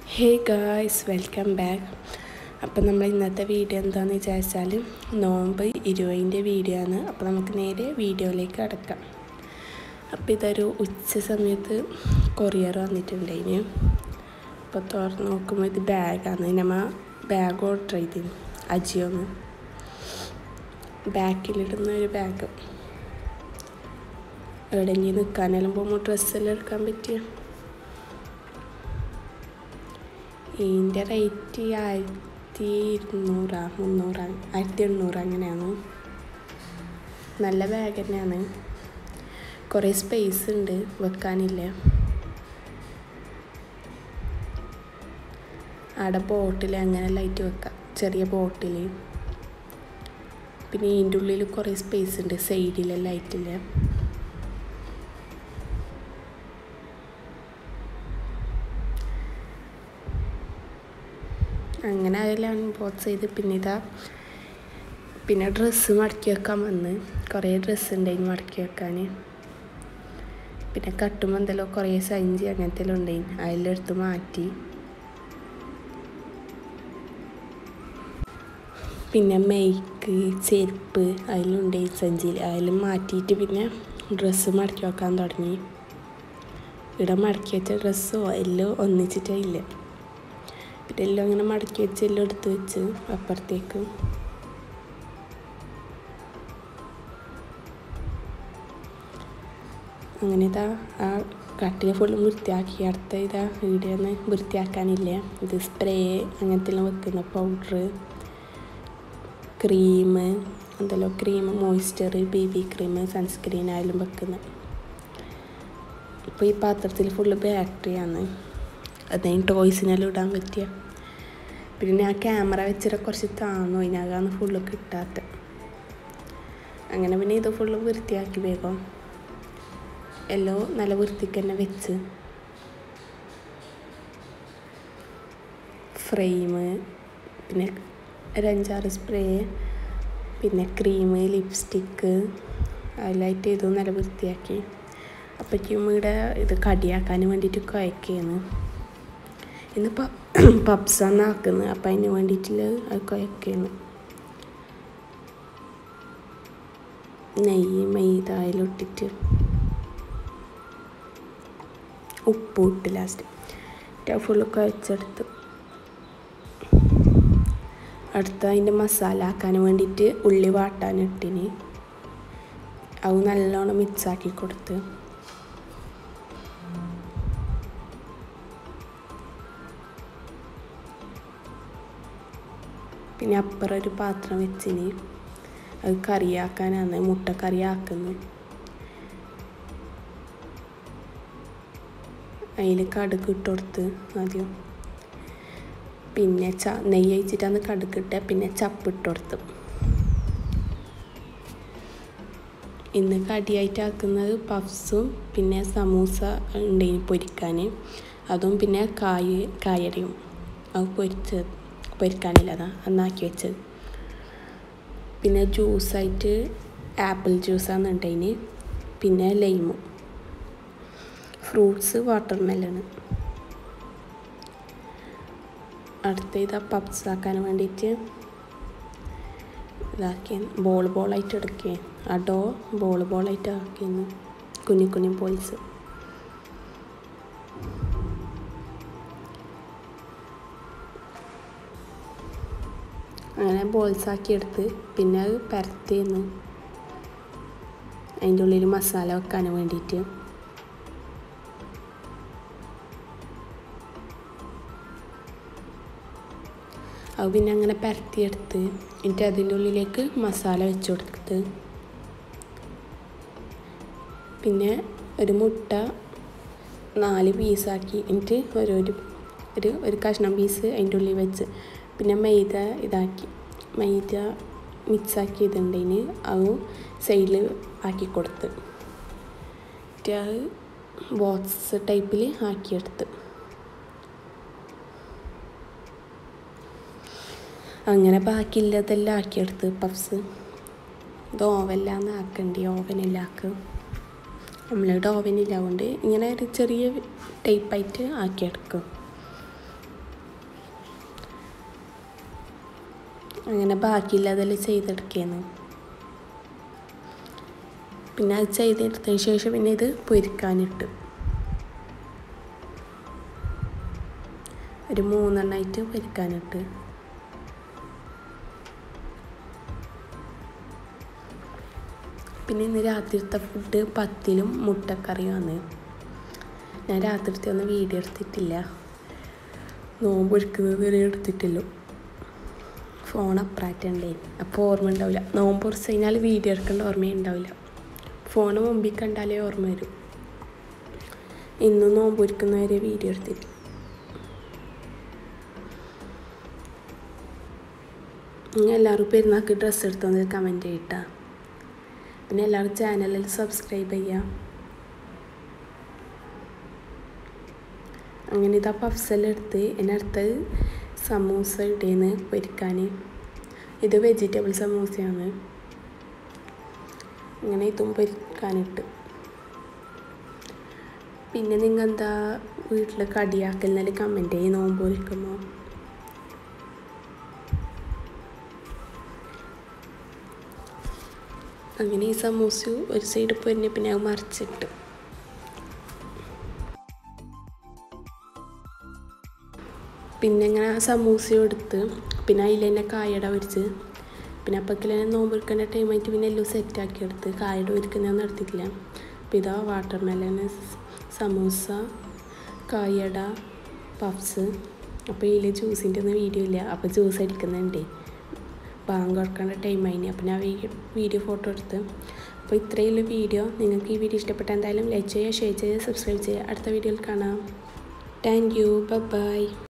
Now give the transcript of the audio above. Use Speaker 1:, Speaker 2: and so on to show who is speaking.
Speaker 1: hey guys welcome back അപ്പം നമ്മൾ ഇന്നത്തെ വീഡിയോ എന്താണെന്ന് വിചാരിച്ചാൽ നോമ്പ് ഇരുപതിൻ്റെ വീഡിയോ ആണ് അപ്പോൾ നമുക്ക് നേരെ വീഡിയോയിലേക്ക് കടക്കാം അപ്പോൾ ഇതൊരു ഉച്ച സമയത്ത് കൊറിയർ വന്നിട്ടുണ്ടായിന് അപ്പോൾ തുറന്ന് നോക്കുമ്പോൾ ഇത് ബാഗാണ് നമ്മൾ ബാഗ് ഓർഡർ ചെയ്തിന് അജിയോന്ന് ബാക്കിലിടുന്ന ഒരു ബാഗ് എവിടെയെങ്കിലും നിൽക്കാനെല്ലാം പോകുമ്പോൾ ഡ്രസ്സെല്ലാം എടുക്കാൻ പറ്റിയ ഇതിൻ്റെ റേറ്റ് ആയിരത്തി ഇരുന്നൂറാ മുന്നൂറാ ആയിരത്തി എണ്ണൂറ് അങ്ങനെയാണ് നല്ല ബാഗ് തന്നെയാണ് കുറേ സ്പേസ് ഉണ്ട് വെക്കാനില്ല അവിടെ ബോട്ടിൽ അങ്ങനെ ലൈറ്റ് വെക്കാം ചെറിയ ബോട്ടിൽ പിന്നെ ഇതിൻ്റെ ഉള്ളിൽ കുറേ സ്പേസ് ഉണ്ട് സൈഡിലെ ലൈറ്റില്ല അങ്ങനെ അതെല്ലാം അൺബോക്സ് ചെയ്ത് പിന്നെ ഇതാ പിന്നെ ഡ്രസ്സ് മടക്കി വെക്കാൻ വന്ന് കുറേ ഡ്രസ്സ് ഉണ്ടായിന് മടക്കി വെക്കാൻ പിന്നെ കട്ടുമ്പോൾ എന്തെല്ലോ കുറേ സഞ്ചി അങ്ങനത്തെ എല്ലാം ഉണ്ടായിന് അതിലെടുത്ത് മാറ്റി പിന്നെ മെയ്ക്ക് ചെരുപ്പ് അതിലുണ്ടായി സഞ്ചിയിൽ അതിലും മാറ്റിയിട്ട് പിന്നെ ഡ്രസ്സ് മടക്കി വെക്കാൻ തുടങ്ങി ഇവിടെ മടക്കി വെച്ച ഡ്രസ്സോ എല്ലാം ഒന്നിച്ചിട്ടില്ല പിന്നെ എല്ലാം അങ്ങനെ മടക്കി വെച്ച് എല്ലാം എടുത്ത് വെച്ച് അപ്പുറത്തേക്ക് അങ്ങനെ ഇതാ ആ കട്ടിൽ ഫുള്ളും വൃത്തിയാക്കി അടുത്ത ഇതാ വീഡിയോ ഒന്നും വൃത്തിയാക്കാനില്ല ഇത് സ്പ്രേ അങ്ങനത്തെ എല്ലാം വെക്കുന്ന പൗഡർ ക്രീം എന്തെല്ലോ cream moisture B B cream sunscreen ആയാലും വെക്കുന്നത് ഇപ്പോൾ ഈ പാത്രത്തിൽ ഫുള്ള് ബാറ്ററിയാണ് അതിന് ടോയ്സിനെല്ലാം ഇടാൻ പറ്റിയ പിന്നെ ആ ക്യാമറ വെച്ചിട്ട് കുറച്ച് താന്നു അതിനകമാണ് ഫുള്ള് കിട്ടാത്ത അങ്ങനെ പിന്നെ ഇത് ഫുള്ള് വൃത്തിയാക്കി വേഗം എല്ലോ നല്ല വൃത്തിക്ക് തന്നെ വെച്ച് ഫ്രെയിം പിന്നെ ഒരു അഞ്ചാറ് സ്പ്രേ പിന്നെ ക്രീം ലിപ്സ്റ്റിക്ക് അതിലായിട്ട് ഇതും നല്ല വൃത്തിയാക്കി അപ്പോഴേക്കും ഇവിടെ ഇത് കടിയാക്കാൻ വേണ്ടിയിട്ട് കുഴക്കുകയാണ് ഇന്നിപ്പോൾ പപ്സാണ് ആക്കുന്നത് അപ്പം അതിന് വേണ്ടിയിട്ടുള്ള അത് കുഴക്കുകയാണ് നെയ്യ് മൈദ അതിലിട്ടിട്ട് ഉപ്പ് ഇട്ട് ലാസ്റ്റ് ഫുള്ള് കുഴച്ചെടുത്ത് അടുത്ത അതിൻ്റെ മസാല ആക്കാൻ വേണ്ടിയിട്ട് ഉള്ളി വാട്ടാൻ ഇട്ടിന് അത് നല്ലോണം മിക്സാക്കി കൊടുത്ത് പിന്നെ അപ്പുറം ഒരു പാത്രം വെച്ചിന് അത് കറിയാക്കാനാണ് മുട്ടക്കറി ആക്കുന്നത് അതിൽ കടുക് ഇട്ട് കൊടുത്ത് ആദ്യം പിന്നെ ച നെയ്യ് ഒഴിച്ചിട്ടാണ് കടുക് ഇട്ട പിന്നെ ചപ്പ് ഇട്ട് കൊടുത്ത് ഇന്ന് കടിയായിട്ട് ആക്കുന്നത് പഫ്സും പിന്നെ സമൂസ ഉണ്ടായിന് പൊരിക്കാൻ അതും പിന്നെ കായ് കായടയും അത് പൊരിച്ചത് പൊരിക്കാനില്ല അതാ അന്നാക്കി വെച്ചത് പിന്നെ ജ്യൂസായിട്ട് ആപ്പിൾ ജ്യൂസാണ് ഉണ്ടായിന് പിന്നെ ലൈമും ഫ്രൂട്ട്സ് വാട്ടർ മെലണ് അടുത്ത ഇതാ പപ്സ് ആക്കാൻ വേണ്ടിയിട്ട് ഇതാക്കി ബോൾ ബോളായിട്ട് എടുക്കുക അടോ ബോൾ ബോളായിട്ട് ആക്കിയെന്ന് കുഞ്ഞു കുഞ്ഞു ബോൾസ് അങ്ങനെ ബോൾസ് ആക്കി എടുത്ത് പിന്നെ അത് പരത്തിയെന്ന് അതിൻ്റെ ഉള്ളിൽ മസാല വെക്കാൻ വേണ്ടിയിട്ട് അത് പിന്നെ അങ്ങനെ പരത്തിയെടുത്ത് എന്നിട്ട് അതിൻ്റെ ഉള്ളിലേക്ക് മസാല വെച്ച് കൊടുത്ത് പിന്നെ ഒരു മുട്ട നാല് പീസാക്കി എന്നിട്ട് ഓരോരു ഒരു ഒരു കഷ്ണം പീസ് അതിൻ്റെ ഉള്ളിൽ വെച്ച് പിന്നെ മൈദ ഇതാക്കി മൈദ മിക്സാക്കി ഇതുണ്ടതിന് അത് സൈഡിൽ ആക്കി കൊടുത്ത് എന്നിട്ട് അത് ബോക്സ് ടൈപ്പിൽ ആക്കിയെടുത്ത് അങ്ങനെ ബാക്കിയില്ലതെല്ലാം ആക്കിയെടുത്ത് പഫ്സ് ഇത് ഓവനിലാന്ന് ആക്കണ്ടി ഓവനിലാക്ക് നമ്മളിവിടെ ഓവനില്ല കൊണ്ട് ഇങ്ങനെ ഒരു ചെറിയ ടൈപ്പായിട്ട് ആക്കിയെടുക്കും അങ്ങനെ ബാക്കിയില്ലാതെല്ലാം ചെയ്തെടുക്കുകയാണ് പിന്നെ അത് ചെയ്തെടുത്തതിന് ശേഷം പിന്നെ ഇത് പൊരിക്കാനിട്ട് ഒരു മൂന്നെണ്ണമായിട്ട് പൊരിക്കാനിട്ട് പിന്നെ ഇന്ന് രാത്രിത്തെ ഫുഡ് പത്തിലും മുട്ടക്കറിയുമാണ് ഞാൻ രാത്രിത്തെ ഒന്നും വീഡിയോ എടുത്തിട്ടില്ല നോമ്പ് എടുക്കുന്നത് വരെ എടുത്തിട്ടില്ല ഫോൺ അപ്പറായിട്ടുണ്ടേ അപ്പോൾ ഓർമ്മ ഉണ്ടാവില്ല നോമ്പ് കുറച്ച് കഴിഞ്ഞാൽ വീഡിയോ എടുക്കേണ്ട ഓർമ്മയുണ്ടാവില്ല ഫോൺ മുമ്പിൽ കണ്ടാലേ ഓർമ്മ വരും ഇന്നും നോമ്പ് ഒരുക്കുന്നവരെ വീഡിയോ എടുത്തിട്ട് ഇനി എല്ലാവരും പെരുന്നാൾക്ക് ഡ്രസ്സ് എടുത്തെന്ന് കമൻറ്റ് ചെയ്യട്ടാ പിന്നെ എല്ലാവരും ചാനലിൽ സബ്സ്ക്രൈബ് ചെയ്യാം അങ്ങനെ ഇതാ പഫ്സെല്ലാം എടുത്ത് എന്നെ അടുത്തത് സമൂസ ഇടേന്ന് പൊരിക്കാൻ ഇത് വെജിറ്റബിൾ സമൂസയാണ് അങ്ങനെ ഇതും പൊരിക്കാനിട്ട് പിന്നെ നിങ്ങൾ എന്താ വീട്ടിൽ കടിയാക്കലിനാൽ കമൻറ്റ് ചെയ്യും നോമ്പ് പൊരിക്കുമ്പോൾ അങ്ങനെ ഈ സമൂസ ഒരു സൈഡ് പൊരിഞ്ഞ പിന്നെ അത് മറിച്ചിട്ട് പിന്നെ ഇങ്ങനെ സമൂസയും എടുത്ത് പിന്നെ അതിൽ തന്നെ കായട പൊരിച്ച് പിന്നെ അപ്പക്കിൽ തന്നെ നോമ്പ് എടുക്കേണ്ട ടൈമായിട്ട് പിന്നെ എല്ലാം സെറ്റാക്കി എടുത്ത് കായട ഒരുക്കുന്നതൊന്നും എടുത്തിട്ടില്ല അപ്പോൾ ഇതാ വാട്ടർ മെലൺ സമൂസ കായട പഫ്സ് അപ്പോൾ ഇതിൽ ജ്യൂസിൻ്റെ ഒന്നും വീഡിയോ ഇല്ല അപ്പോൾ ജ്യൂസ് അടിക്കുന്നുണ്ട് ബാങ്ക് കൊടുക്കേണ്ട ടൈം ആയിനി അപ്പോൾ ഞാൻ വീഡിയോ ഫോട്ടോ എടുത്ത് അപ്പോൾ ഇത്രയുള്ള വീഡിയോ നിങ്ങൾക്ക് ഈ വീഡിയോ ഇഷ്ടപ്പെട്ട എന്തായാലും ലൈക്ക് ചെയ്യുക ഷെയർ ചെയ്യുക സബ്സ്ക്രൈബ് ചെയ്യുക അടുത്ത വീഡിയോയിൽ കാണാം താങ്ക് യു ബൈ